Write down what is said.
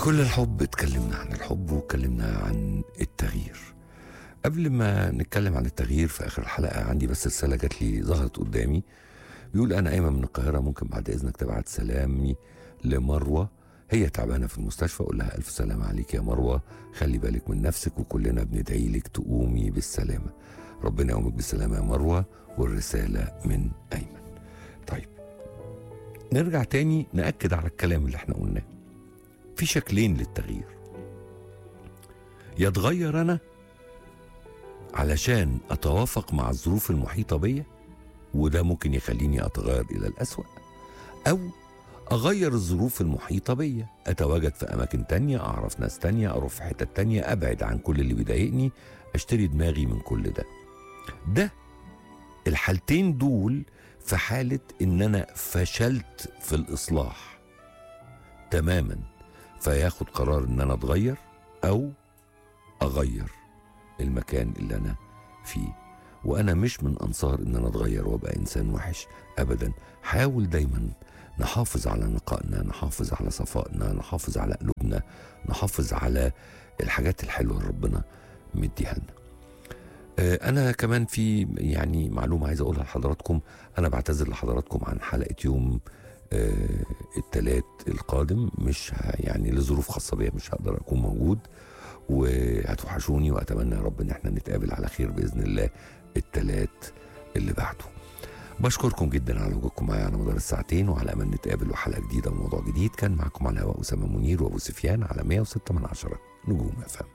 بكل الحب اتكلمنا عن الحب واتكلمنا عن التغيير قبل ما نتكلم عن التغيير في اخر الحلقه عندي بس رساله جات لي ظهرت قدامي بيقول انا ايمن من القاهره ممكن بعد اذنك تبعت سلامي لمروه هي تعبانه في المستشفى اقول لها الف سلامه عليك يا مروه خلي بالك من نفسك وكلنا بندعي لك تقومي بالسلامه ربنا يقومك بالسلامه يا مروه والرساله من ايمن طيب نرجع تاني ناكد على الكلام اللي احنا قلناه في شكلين للتغيير يتغير انا علشان اتوافق مع الظروف المحيطه بيا وده ممكن يخليني اتغير الى الاسوا او اغير الظروف المحيطه بيا اتواجد في اماكن تانية اعرف ناس تانية اروح في حتت تانية ابعد عن كل اللي بيضايقني اشتري دماغي من كل ده ده الحالتين دول في حاله ان انا فشلت في الاصلاح تماما فياخد قرار ان انا اتغير او اغير المكان اللي انا فيه وانا مش من انصار ان انا اتغير وابقى انسان وحش ابدا حاول دايما نحافظ على نقائنا نحافظ على صفائنا نحافظ على قلوبنا نحافظ على الحاجات الحلوه اللي ربنا مديها لنا آه، انا كمان في يعني معلومه عايز اقولها لحضراتكم انا بعتذر لحضراتكم عن حلقه يوم آه، التلات القادم مش ه- يعني لظروف خاصه بيا مش هقدر اكون موجود وهتوحشوني واتمنى يا رب ان احنا نتقابل على خير باذن الله التلات اللي بعده بشكركم جدا على وجودكم معايا على مدار الساعتين وعلى امل نتقابل وحلقه جديده وموضوع جديد كان معكم على الهواء اسامه منير وابو سفيان على 106 من عشرة نجوم افهم